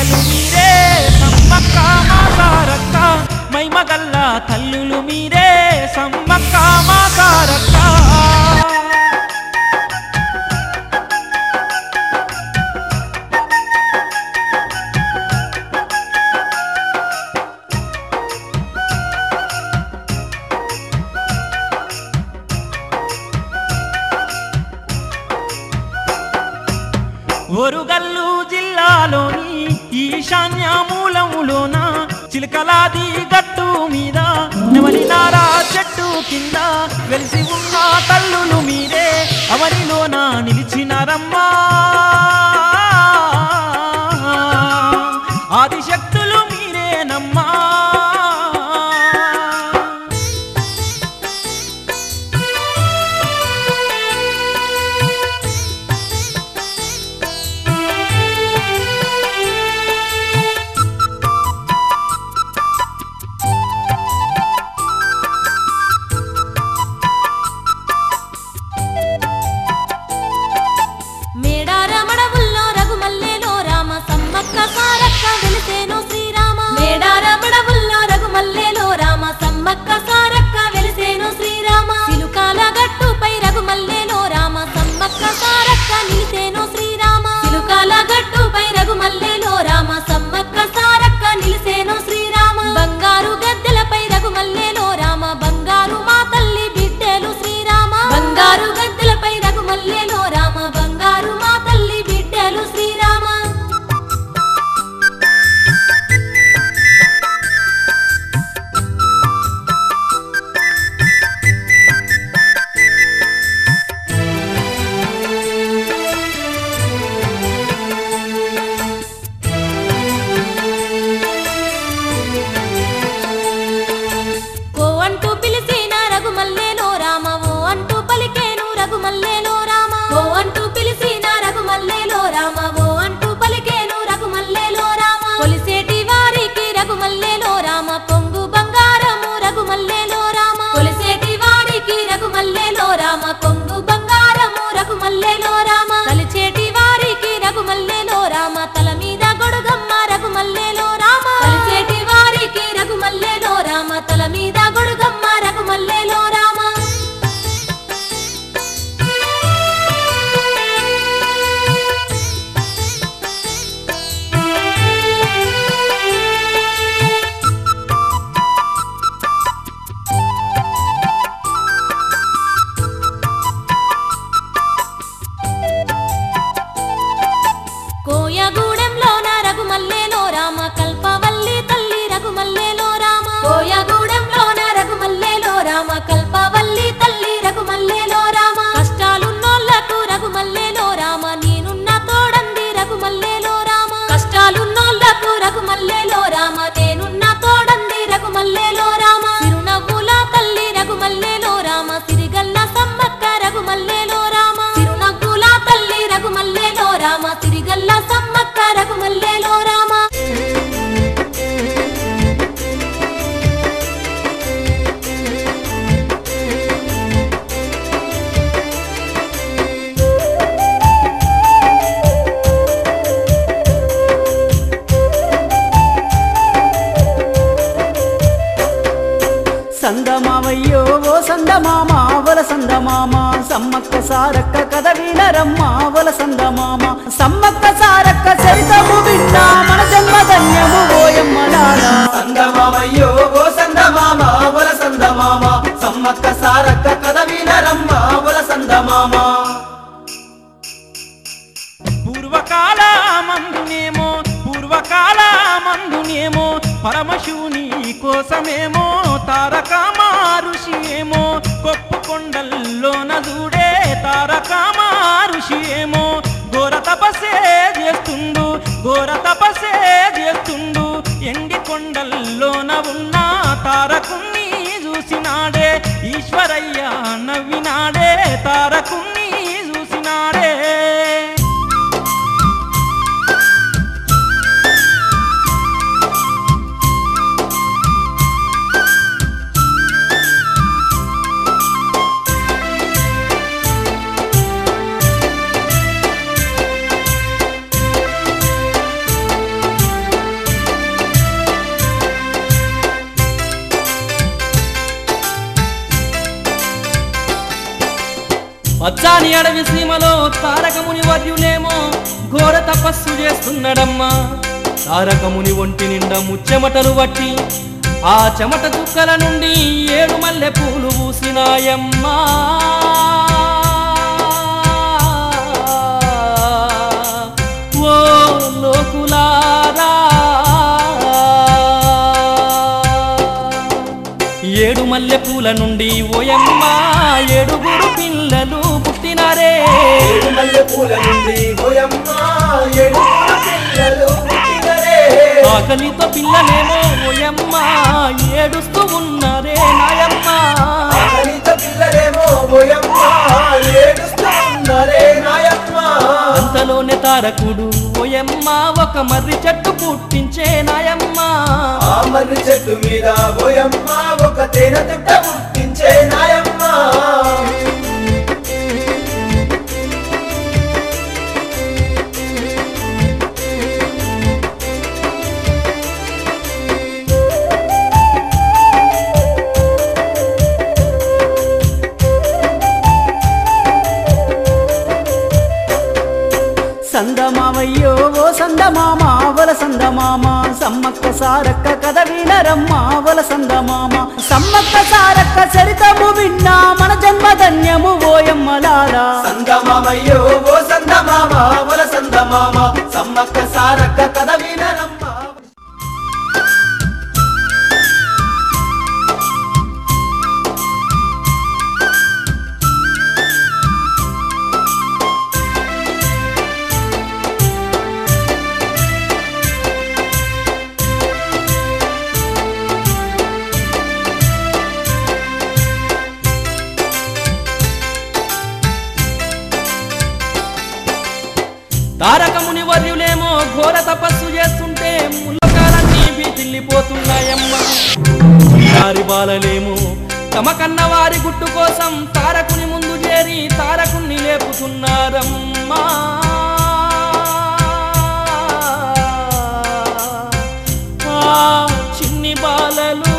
తల్లులు మీరే సమ్మక్క మా సారక్క మైమగల్ల తల్లులు మీరే సమ్మక్క మా సారక్క ఒరుగల్లు జిల్లాలోని ఈశాన్య మూలములోన చిలకలాది గట్టు మీద నెమలినారా చెట్టు కింద వెలిసి ఉన్న తల్లులు మీరే అవనిలోన నిలిచినారమ్మా ఆదిశక్తులు మీరేనమ్మా మేడారమడవుల్లో రఘుమల్లేలో రామ సమ్మక్క సారక్క వెలిసేను శ్రీరామ మేడారమడవుల్లో రఘుమల్లేలో రామ సమ్మక్క సారక్క వెలిసేను శ్రీరామ సిలుకాల గట్టుపై రఘుమల్లేలో రామ సమ్మక్క సారక్క నిలిసేను శ్రీరామ సిలుకాల గట్టుపై రఘుమల్లేలో రామ సమ్మక్క సారక్క నిలిసేను శ్రీరామ బంగారు గద్దెలపై రఘుమల్లేలో రామ బంగారు మా తల్లి బిడ్డలు శ్రీరామ బంగారు గద్దెలపై రఘుమల్లేలో రామ బంగారు మా తల్లి బిడ్డలు శ్రీరామ ఓ అంటూ పిలిచిన రఘుమల్లేలో రామ ఓ అంటూ పలికేను రఘుమల్లేలో రామ ఓ అంటూ పిలిచిన రఘుమల్లేలో రామ ఓ అంటూ పలికేను రఘుమల్లేలో రామ కొలిసేటి వారికి రఘుమల్లేలో రామ పొంగు బంగారము రఘుమల్లేలో రామ కొలిసేటి వారికి రఘుమల్లేలో రామ కొంగు బంగారము రఘుమల్లేలో రామ కలిచేటి వారికి రఘుమల్లేలో రామ తల మీద గొడుగమ్మ రఘుమల్లేలో రామ కలిచేటి వారికి రఘుమల్లేలో రామ తల మీద గొడుగమ్మ రఘుమల్లేలో రామ కోయగూడెంలోన రఘుమల్లేలో రామ కల్పవల్లి తల్లి రఘుమల్లేలో రామ కోయగూడెంలోన రఘుమల్లేలో రామ కల్పవల్లి తల్లి రఘుమల్లేలో రామ కష్టాలున్నోళ్లకు రఘుమల్లేలో రామ నేనున్న తోడంది రఘుమల్లేలో రామ కష్టాలున్నోళ్లకు రఘుమల్లేలో రామ నేనున్న తోడంది రఘుమల్లేలో రామ చిరునవ్వుల తల్లి రఘుమల్లేలో రామ తిరిగల్ల సమ్మక్క రఘుమల్లేలో రామ చిరునవ్వుల తల్లి రఘుమల్లేలో రామ తిరిగల్ల సమ్మక్క రఘుమల్లేలో రామ సందమావయ్యో ఓ సందమామ వల సందమామ సమ్మక్క సారక్క కథ వినరమ్మ వల సందమామ సమ్మక్క సారక్క చరితము విన్నా మన జన్మ ధన్యము ఓయమ్మలారా సంగమామయ్యో ఓ సంగమామ వల సందమామ సమ్మక్క సారక్క కథ వినరమ్మ వల సందమామ పూర్వకాల మందునేమో పూర్వకాల మందునేమో పరమశివుని కోసమేమో తారకామా ఋషి ఏమో కొప్పు కొండల్లోన దూడే తారకామా ఋషి ఏమో ఘోర తపస్సే చేస్తుండు ఘోర తపస్సే చేస్తుండు ఎండి కొండల్లోన ఉన్న తారకుణ్ణి చూసినాడే ఈశ్వరయ్య నవ్వినాడే తారకుణ్ణి చూసినాడే మచ్చాని అడవి సీమలో తారకముని వర్యులేమో ఘోర తపస్సు చేస్తున్నాడమ్మా తారకముని ఒంటి నిండా ముచ్చెమటలు పట్టి ఆ చెమట చుక్కల నుండి ఏడు మల్లె పూలు పూసినాయమ్మా ఓ లోకులారా ఏడు మల్లె పూల నుండి ఓయమ్మ ఏడుగురు పిల్లలు పుట్టినారే ఏడు మల్లె పూల నుండి ఓయమ్మ ఏడుగురు పిల్లలు పుట్టినరే ఆకలితో పిల్లలేమో ఓయమ్మ ఏడుస్తూ ఉన్నారే నాయమ్మ ఆకలితో పిల్లలేమో ఓయమ్మ ఏడుస్తూ ఉన్నారే నాయమ్మ అంతలోనే తారకుడు ఓయమ్మ ఒక మర్రి చెట్టు పుట్టించే నాయమ్మ ఆ మర్రి చెట్టు మీద ఓయమ్మ ఒక తేనె తిట్ట పుట్టించే నాయమ్మ సందమామయ్యో ఓ సందమామ వల సందమామ సమ్మక్క సారక్క కథ వినరమ్మ వల సందమామ సమ్మక్క సారక్క చరితము విన్నా మన జన్మధన్యము ఓయమ్మలారా సందమామయ్యో ఓ సందమామ వల సందమామ సమ్మక్క సారక్క కథ వినరమ్మ తారకముని వర్యులేమో ఘోర తపస్సు చేస్తుంటే ముల్లకాలన్నీ బీతిల్లిపోతున్నాయమ్మ వారి బాలలేమో తమ కన్న వారి గుట్టు కోసం తారకుని ముందు చేరి తారకుణ్ణి లేపుతున్నారమ్మా ఆ చిన్ని బాలలు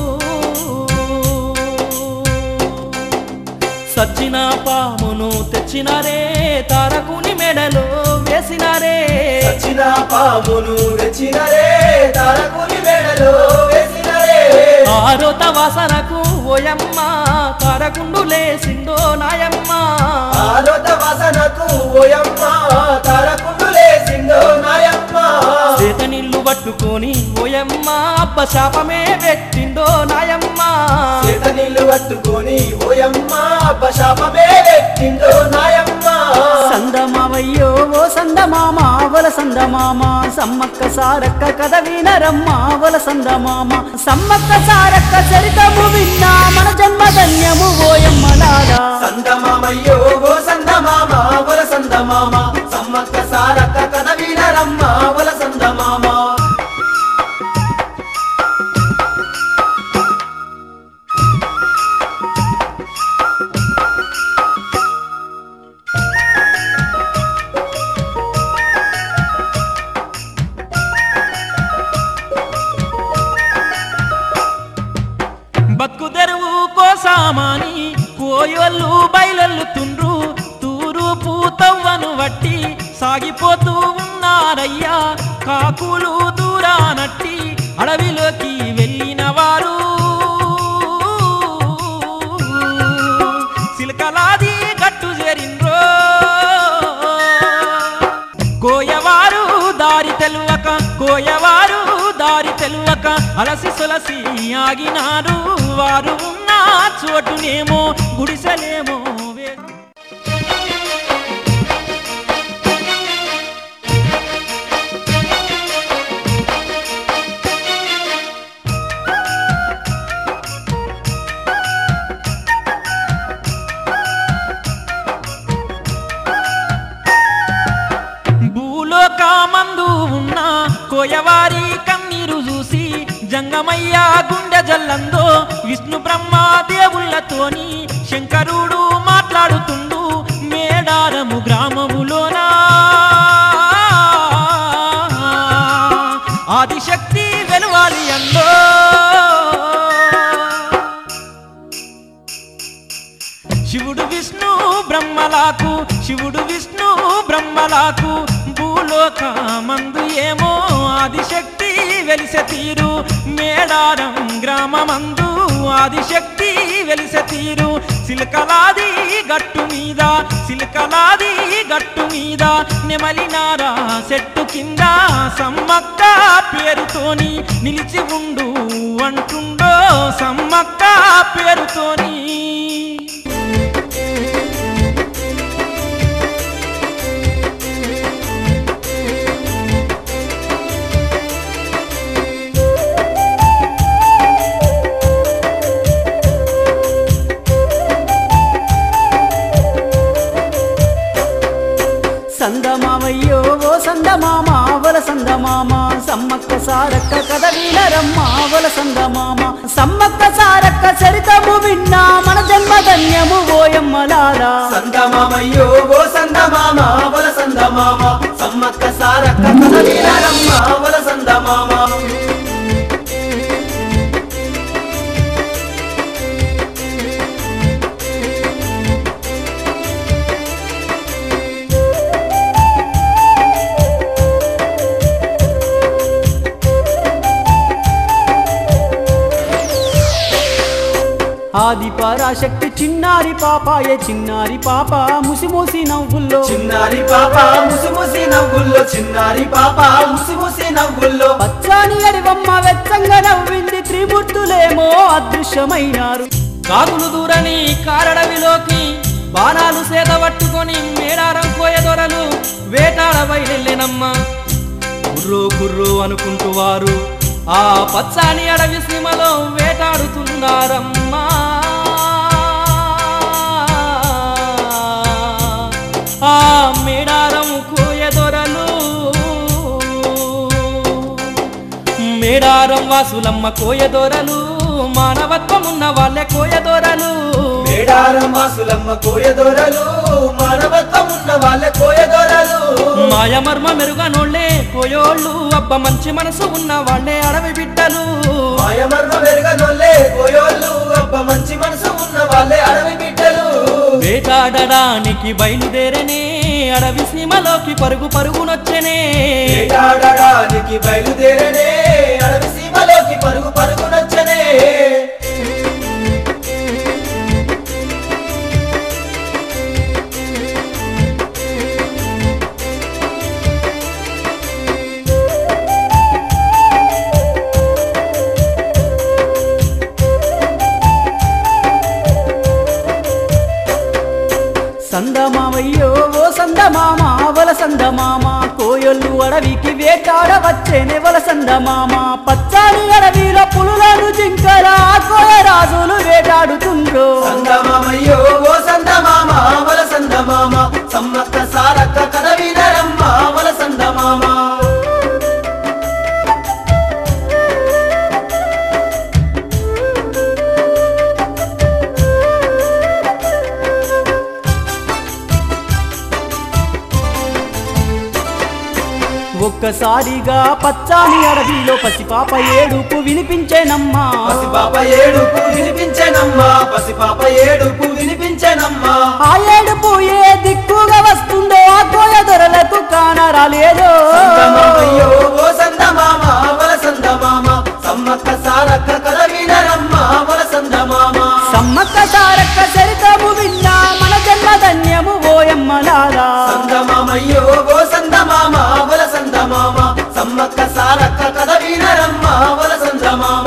సచ్చిన పామును తెచ్చినారే తారకుని మెడలో వేసినారే సచిన పామును రెచ్చినరే తారకుని మెడలో వేసినరే ఆరోత వాసనకు ఓయమ్మ తారకుండు లేసిందో నాయమ్మ ఆలోత వాసనకు ఓయమ్మ తారకుండు లేసిందో నాయమ్మ చేత నీళ్లు పట్టుకొని ఓయమ్మ అబ్బ శాపమే పెట్టిందో నాయమ్మ చేత నీళ్లు పట్టుకొని ఓయమ్మ అబ్బశాపమే పెట్టిందో నాయమ్మ సందమామయ్యో ఓ సందమామ వల సందమామ సమ్మక్క సారక్క కథ వినరమ్మ వల సందమామ సమ్మక్క సారక్క చరితము విన్నా మన జన్మధన్యము ఓయమ్మలారా సందమామయ్యో ఓ సందమామ వల సందమామ సమ్మక్క సారక్క కథ వినరమ్మ వల సందమామ బతుకు తెరువు కోసామాని కోయొల్లు బయలెల్లుతుండ్రు తూరు పూతవ్వను వట్టి సాగిపోతూ ఉన్నారయ్యా కాకులు దూరానట్టి అడవిలోకి వెళ్ళిన వారు సిలకలాది గట్టు చేరిండ్రో కోయవారు దారి తెలువక కోయవారు దారి తెలువక అలసి సొలసి ఆగినారు వారు ఉన్న చోటునేమో గుడిసెలేమో వే- భూలోకమందు ఉన్న కోయవారి కన్నీరు చూసి జంగమయ్య గుండె జల్లందో విష్ణు బ్రహ్మ దేవుళ్ళతోని శంకరుడు మాట్లాడుతుండు మేడారము గ్రామములోనా ఆదిశక్తి వెలువాలి అందో శివుడు విష్ణు బ్రహ్మలాకు శివుడు విష్ణు బ్రహ్మలాకు భూలోకమందు ఏమో ఆదిశక్తి వెలిసె తీరు మేడారం గ్రామమందు ఆదిశక్తి వెలిసె తీరు సిలకలాది గట్టు మీద సిలకలాది గట్టు మీద నెమలినారా చెట్టు కింద సమ్మక్క పేరుతోని నిలిచి ఉండు అంటుండో సమ్మక్క పేరుతోని సందమామయ్యో ఓ సందమామ వల సందమామ సమ్మక్క సారక్క కథ వీలరమ్మ వల సందమామ సమ్మక్క సారక్క చరితము విన్నా మన జన్మధన్యము ఓయమ్మలారా సందమామయ్యో ఓ సందమామ వల సందమామ సమ్మక్క సారక్క కదలీరమ్మ వల సందమామ ఆది పరాశక్తి చిన్నారి పాపాయే చిన్నారి పాప ముసిమూసి నవ్వుల్లో చిన్నారి పాప ముసిముసి నవ్వుల్లో చిన్నారి పాప ముసిముసి నవ్వుల్లో పచ్చాని అడివమ్మ వెచ్చంగా నవ్వింది త్రిమూర్తులేమో అదృశ్యమైనారు కాకులు దూరని కారడవిలోకి బాణాలు సేద పట్టుకొని మేడారం కోయదొరలు వేటాడ బయలెళ్ళెనమ్మ కుర్రో కుర్రో అనుకుంటూ వారు ఆ పచ్చాని అడవి సీమలో వేటాడుతున్నారమ్మా ఆ మేడారం కోయదొరలు మేడారం వాసులమ్మ కోయదొరలు మానవత్వం ఉన్న వాళ్ళే కోయదొరలు మేడారం వాసులమ్మ కోయదొరలు మానవత్వం ఉన్న వాళ్ళ కోయదొరలు మాయమర్మ మెరుగనోళ్ళే కోయోళ్ళు అబ్బ మంచి మనసు ఉన్న వాళ్ళే అడవి బిడ్డలు మాయమర్మ వెరగనొల్లే కోయోళ్ళు అబ్బ మంచి మనసు ఉన్న వాళ్ళే అడవి బిడ్డలు వేటాడడానికి బయలుదేరనే అడవి సీమలోకి పరుగు పరుగునొచ్చనే వేటాడడానికి బయలుదేరనే అడవి సీమలోకి పరుగు పరుగునొచ్చనే సందమామయ్యో ఓ సందమామ వల సందమామ కోయొల్లు అడవికి వేటాడ వచ్చేనే వల సందమామ పచ్చాని అడవిలో పులులను జింకల కోయ రాజులు వేటాడుతుండ్రు సందమామయ్యో ఓ సందమామ వల సందమామ సమ్మక్క సారక్క కథ వినరమ్మ వల సందమామ ఒక్కసారిగా పచ్చాని అడవిలో పసిపాప ఏడుపు వినిపించేనమ్మా పసిపాప ఏడుపు వినిపించెనమ్మా పసిపాప ఏడుపు వినిపించెనమ్మా ఆ ఏడుపు ఏ దిక్కుగా వస్తుందో ఆ కోయ దొరలకు కానరాలేదో సందమామయ్యో ఓ సందమామ వల సందమామ సమ్మక్క సారక్క కథ వినరమ్మ వల సందమామ సమ్మక్క సారక్క చరితము విన్నా మన జన్మధన్యము ఓయమ్మలారా సందమామయ్యో ఓ సందమామ వల సందమామ సమ్మక్క సారక్క కథ వినరమ్మ వల సందమామ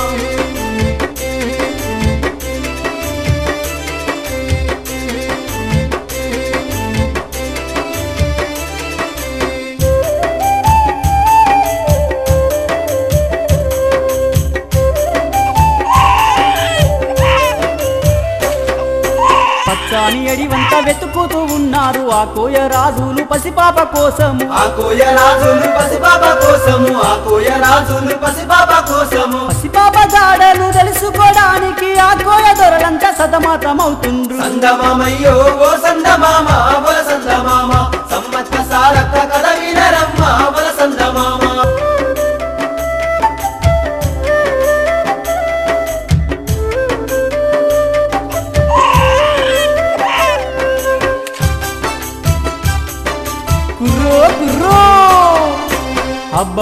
పచ్చాని అడివంత వెతుకుతూ ఉన్నారు ఆ కోయ రాజులు పసిపాప కోసము ఆ కోయ రాజులు పసిపాప కోసము ఆ కోయ రాజులు పసిపాప కోసము పసిపాప జాడలు తెలుసుకోవడానికి ఆ కోయ దొరలంతా సతమతమవుతుండ్రు సందమామయ్యో ఓ సందమామ వల సందమామ సమ్మక్క సారక్క కథ వినరమ్మ వల సందమామ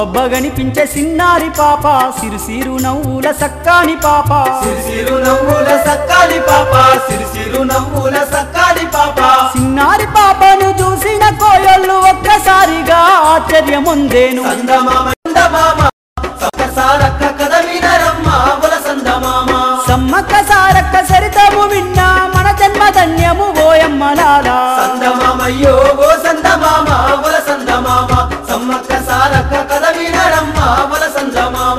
అబ్బబ్బ గనిపించే సిన్నారి పాప సిరుసిరు నవ్వుల సక్కాని పాప సిరిసిరు నవ్వుల సక్కాలి పాప సిరిసిరు నవ్వుల సక్కాలి పాప సిన్నారి పాపను చూసిన కోయళ్ళు ఒక్కసారిగా ఆశ్చర్యముందేను సందమామ సందమామ సొక్కసారక్క కథ వినరమ్మ బుల సందమామ సమ్మక్క సారక్క సరితము విన్నా మన జన్మ ధన్యము ఓయమ్మలాలా సందమామయ్యో ఓ సందమామ బుల సందమామ సమ్మక్క సారక్క కథ వినరమ్మ బుల సందమామ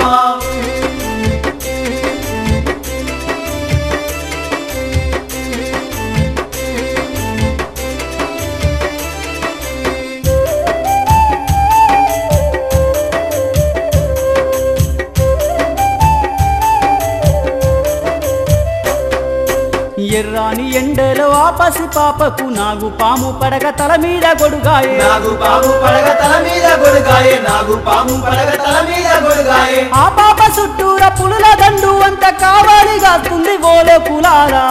ఎర్రాని ఎండలో ఆపసి పాపకు నాగు పాము పడగ తల మీద గొడుగాయే నాగు పాము పడగ తల మీద గొడుగాయే నాగు పాము పడగ తల మీద గొడుగాయే ఆ పాప చుట్టూర పులుల దండు అంత కావాలి కాస్తుంది ఓలే కులారా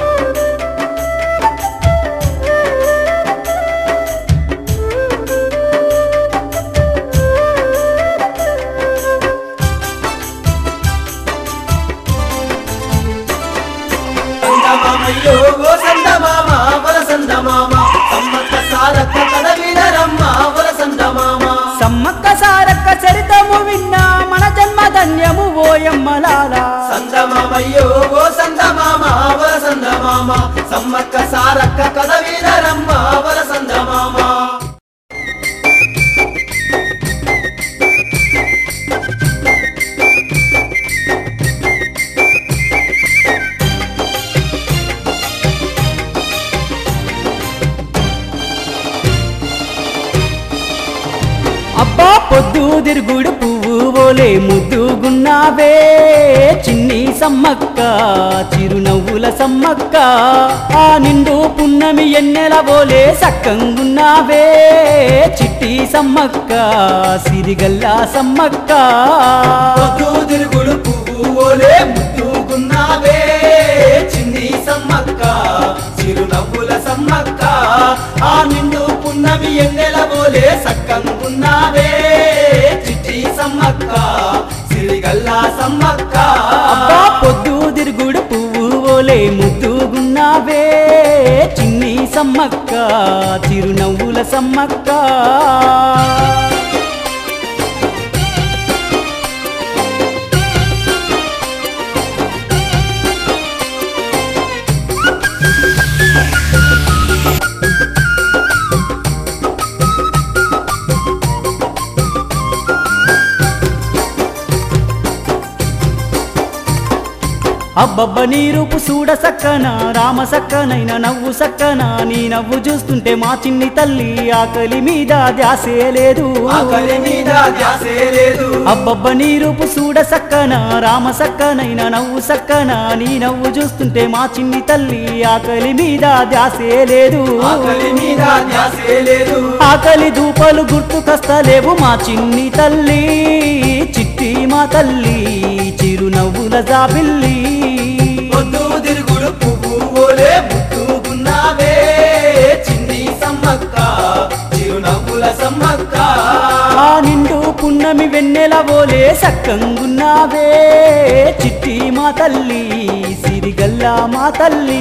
సందమామయ్యో ఓ సందమామ బుల సందమామ సమ్మక్క సారక్క కథ వినరమ్మ బుల సందమామ సమ్మక్క సారక్క చరితము విన్నా మన జన్మ ధన్యము ఓయమ్మలాలా సందమామయ్యో ఓ సందమామ బుల సందమామ సమ్మక్క సారక్క కథ వినరమ్మ బుల సందమామ అబ్బా పొద్దు తిరుగుడు పువ్వు ఓలే ముద్దుగున్నావే చిన్ని సమ్మక్క చిరునవ్వుల సమ్మక్క ఆ నిండు పున్నమి ఎన్నెల ఓలే సక్కంగున్నావే చిట్టి సమ్మక్క సిరిగల్లా సమ్మక్క పొద్దు తిరుగుడు పువ్వు ఓలే ముద్దుగున్నావే చిన్ని సమ్మక్క చిరునవ్వుల సమ్మక్క ఆ నిండు పున్నమి ఎన్నెల ఓలే సక్కంగున్నావే చిట్టి సమ్మక్క సిరిగల్లా సమ్మక్క అబ్బా పొద్దు తిరుగుడు పువ్వు ఓలే ముద్దుగున్నావే చిన్ని సమ్మక్క చిరునవ్వుల సమ్మక్క అబ్బబ్బ నీ రూపు చూడ సక్కన రామ సక్కనైన నవ్వు సక్కన నీ నవ్వు చూస్తుంటే మా చిన్ని తల్లి ఆకలి మీద ధ్యాసే లేదు ఆకలి మీద ధ్యాసే లేదు అబ్బబ్బ నీ రూపు చూడ సక్కన రామ సక్కనైన నవ్వు సక్కన నీ నవ్వు చూస్తుంటే మా చిన్ని తల్లి ఆకలి మీద ధ్యాసే లేదు ఆకలి మీద ధ్యాసే లేదు ఆకలి దూపలు గుర్తుకొస్తలేవు మా చిన్ని తల్లి చిట్టి మా తల్లి చిరునవ్వుల జాబిల్లి పొద్దు తిరుగుడు పువ్వు ఓలే ముద్దుగున్నావే చిన్ని సమ్మక్క చిరునవ్వుల సమ్మక్క ఆ నిండు పున్నమి వెన్నెల ఓలే సక్కంగున్నావే చిట్టి మా తల్లి సిరిగల్లా మా తల్లి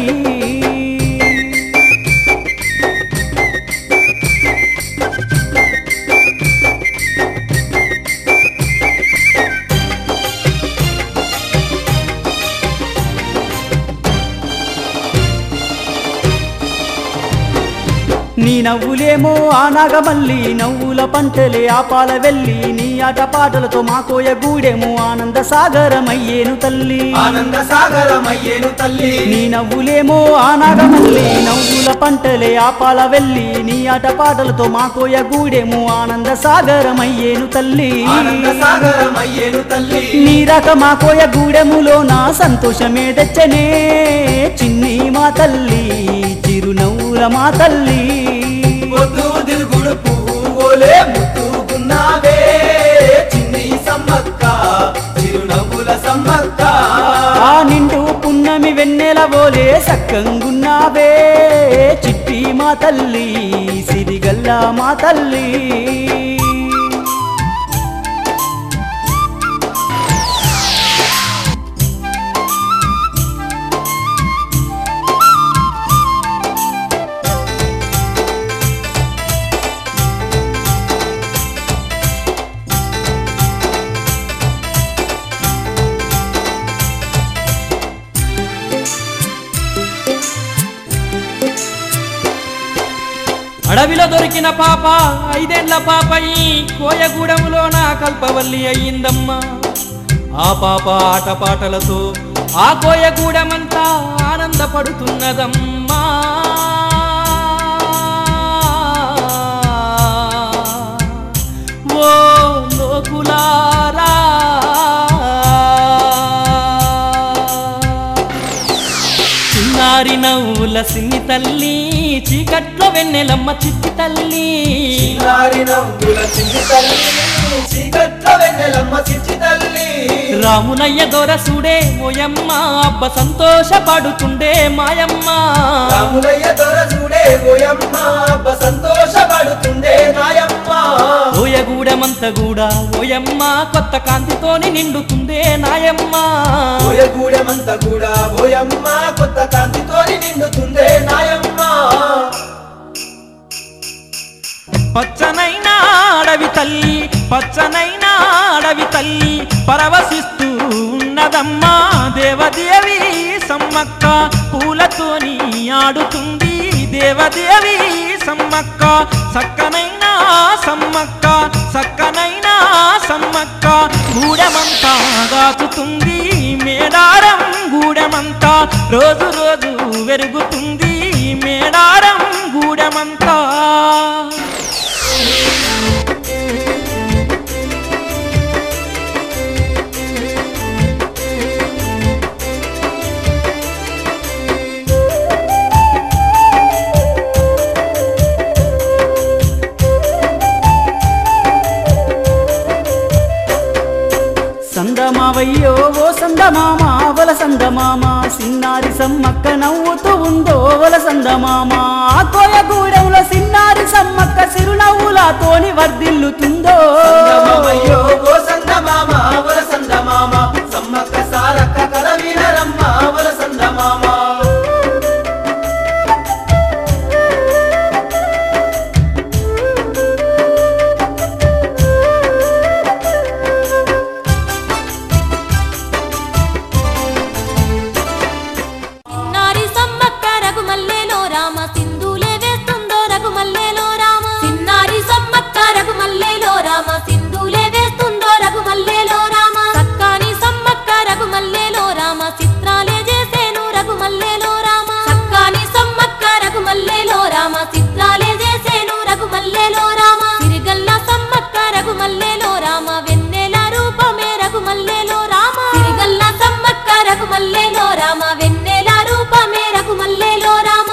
నీ నవ్వులేమో ఆనాగమల్లి నవ్వుల పంటలే ఆపాల వెళ్ళి నీ ఆట పాటలతో మా కోయ గూడెము ఆనంద సాగరమయ్యేను తల్లి ఆనంద సాగరమయ్యేను తల్లి నీ నవ్వులేమో ఆనాగమల్లి నవ్వుల పంటలే ఆపాల వెళ్ళి నీ ఆట పాటలతో మా కోయ గూడెము ఆనంద సాగరమయ్యేను తల్లి ఆనంద సాగరమయ్యేను తల్లి నీ రక మా కోయ గూడెములో నా సంతోషమే తెచ్చనే చిన్ని మా తల్లి చిరునవ్వుల మా తల్లి పొద్దు తిరుగుడు పువ్వు ఓలే ముద్దుగున్నావే చిన్ని సమ్మక్క చిరునవ్వుల సమ్మక్క ఆ నిండు పున్నమి వెన్నెల బోలే సక్కంగున్నావే చిట్టి మా తల్లి సిరిగల్లా మా తల్లి అడవిలో దొరికిన పాప ఐదేండ్ల పాపయి కోయగూడెంలో నా కల్పవల్లి అయ్యిందమ్మా ఆ పాప ఆటపాటలతో ఆ కోయగూడెమంతా ఆనందపడుతున్నదమ్మా ఓ లోకులారా చిన్నారి నవ్వుల సిన్ని తల్లి చీకట్లో వెన్నెలమ్మ చిట్టి తల్లి చిన్నారి నవ్వుల చిన్ని తల్లి చీకట్ల వెన్నెలమ్మ చిట్టి తల్లి రామునయ్య దొరసుడే ఓయమ్మ అబ్బ సంతోషపడుతుండే మాయమ్మ రాములయ్య దొర చూడే ఓయమ్మ అబ్బ సంతోషపడుతుండే నాయమ్మ ఓయగూడెమంత కూడా ఓయమ్మ కొత్త కాంతితోని నిండుతుందే నాయమ్మ ఓయగూడెమంత కూడా ఓయమ్మ కొత్త కాంతితోని నిండుతుందే నాయమ్మ పచ్చనైన అడవి తల్లి పచ్చనైన అడవి తల్లి పరవశిస్తూ ఉన్నదమ్మా దేవదేవి సమ్మక్క పూలతోని ఆడుతుంది దేవదేవి సమ్మక్క సక్కనైన సమ్మక్క సక్కనైన సమ్మక్క గూడెమంతా దాచుతుంది మేడారం గూడెమంతా రోజు రోజు వెరుగుతుంది మేడారం గూడెమంతా సందమావయ్యో ఓ సందమామ వల సందమామ సిన్నారి సమ్మక్క నవ్వుతూ ఉందో వల సందమామ ఆ కోయగూడెంలో సిన్నారి సమ్మక్క సిరునవ్వులతోని వర్ధిల్లుతుందో సంగమమయ్యో ఓ సంగమామ వల సంగమామ సమ్మక్క సారక్క కథ వినరమ్మ వల సంగమామ చిన్నారి సమ్మక్క రఘుమల్లేలో రామ సింధులే వేస్తుందో రఘుమల్లేలో రామ చిన్నారి సమ్మక్క రఘుమల్లేలో రామ సింధులే వేస్తుందో రఘుమల్లేలో రామ సక్కాని సమ్మక్క రఘుమల్లేలో రామ చిత్రాలే చేసేను రఘుమల్లేలో రామ సక్కాని సమ్మక్క రఘుమల్లేలో రామ చిత్రాలే చేసేను రఘుమల్లేలో రామ సిరిగల్ల సమ్మక్క రఘుమల్లేలో రామ వెన్నెల రూపమే రఘుమల్లేలో రామ సిరిగల్ల సమ్మక్క రఘుమల్లేలో రామ వెన్నెల రూపమే రఘుమల్లేలో రామ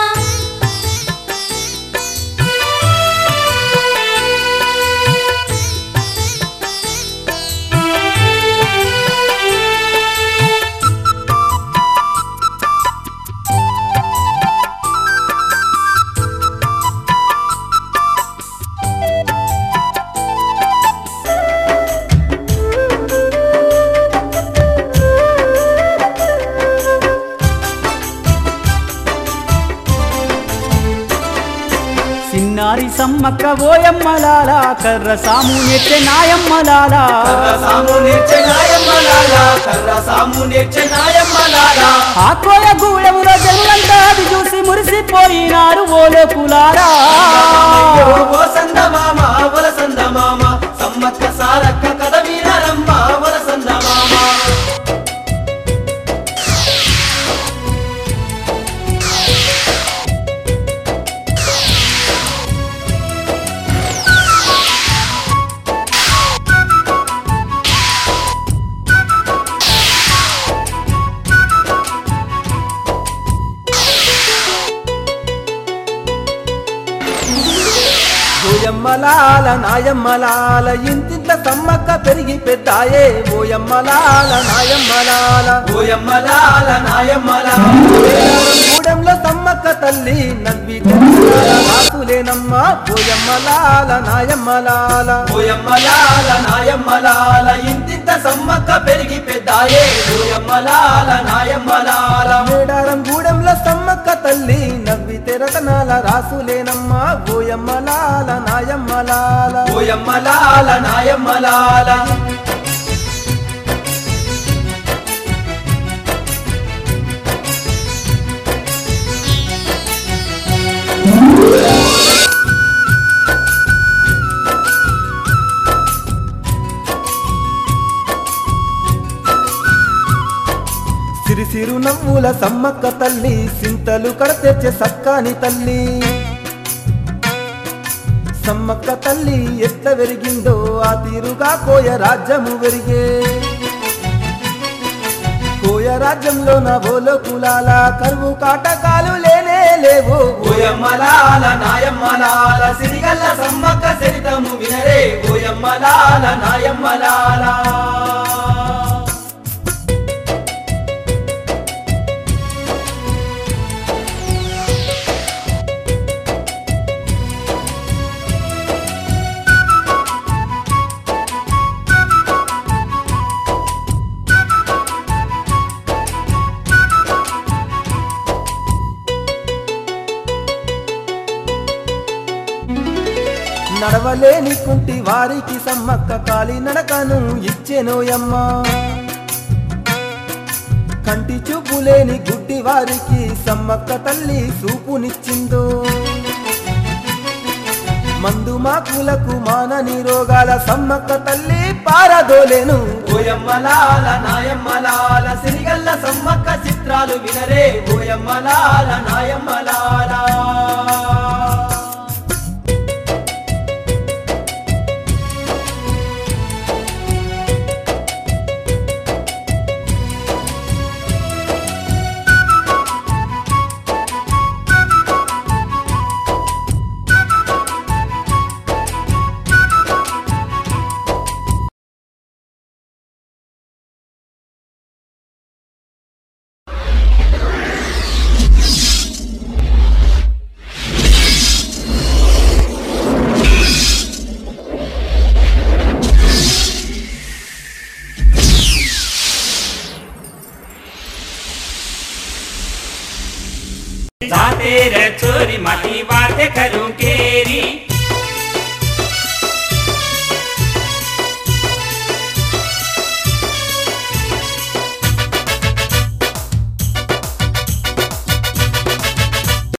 సిన్నారి సమ్మక్క ఓయమ్మలాల కర్ర సాము నెట్టె నాయమ్మలాల కర్ర సాము నేర్చె నాయమ్మలాల కర్ర సాము నేర్చె నాయమ్మలాల ఆ కోయగూడెంలో జనులంతా అది చూసి మురిసిపోయినారు ఓలే కులారా అయ్యో ఓ సందమామ వల సందమామ సమ్మక్క సారక్క కథ వినరమ్మ వల సందమామ ఓయమ్మలాల నాయమ్మలాల ఇంతింత సమ్మక్క పెరిగి పెద్దాయే ఓయమ్మలాల నాయమ్మలాల ఓయమ్మలాల నాయమ్మలాల గూడెంలో సమ్మక్క తల్లి నవ్వి రాసులేనమ్మా ఓయమ్మలాల నాయమ్మలాల ఓయమ్మలాల నాయమ్మలాల ఇంతింత సమ్మక్క పెరిగి పెద్దాయే ఓయమ్మలాల నాయమ్మలాల మేడారం గూడెంలో సమ్మక్క తల్లి నవ్వి తెరతనాల రాసులేనమ్మా ఓయమ్మలాల నాయమ్మలాల ఓయమ్మలాల నాయమ్మలాల సిరి సిరు నవ్వుల సమ్మక్క తల్లి సింతలు కడతెచ్చే సక్కాని తల్లి సమ్మక్క తల్లి ఎట్ల వెరిగిందో ఆ తీరుగా కోయ రాజ్యము వెరిగే కోయ రాజ్యంలో నా బోలో కులాల కరువు కాటకాలు లేనే లేవు ఓయమ్మలాల నాయమ్మలాల సిరిగల్ల సమ్మక్క సరితము వినరే ఓయమ్మలాల నాయమ్మలాల నడవలేని కుంటి వారికి సమ్మక్క కాలి నడకను ఇచ్చెనోయమ్మ కంటి చూపు లేని గుడ్డి వారికి సమ్మక్క తల్లి చూపునిచ్చిందో మందు మాకులకు మానని రోగాల సమ్మక్క తల్లి పారదోలేను ఓయమ్మలాల నాయమ్మలాల సిరిగల్ల సమ్మక్క చిత్రాలు వినరే ఓయమ్మలాల నాయమ్మలాల जाते रे चोरी माटी वाटे करू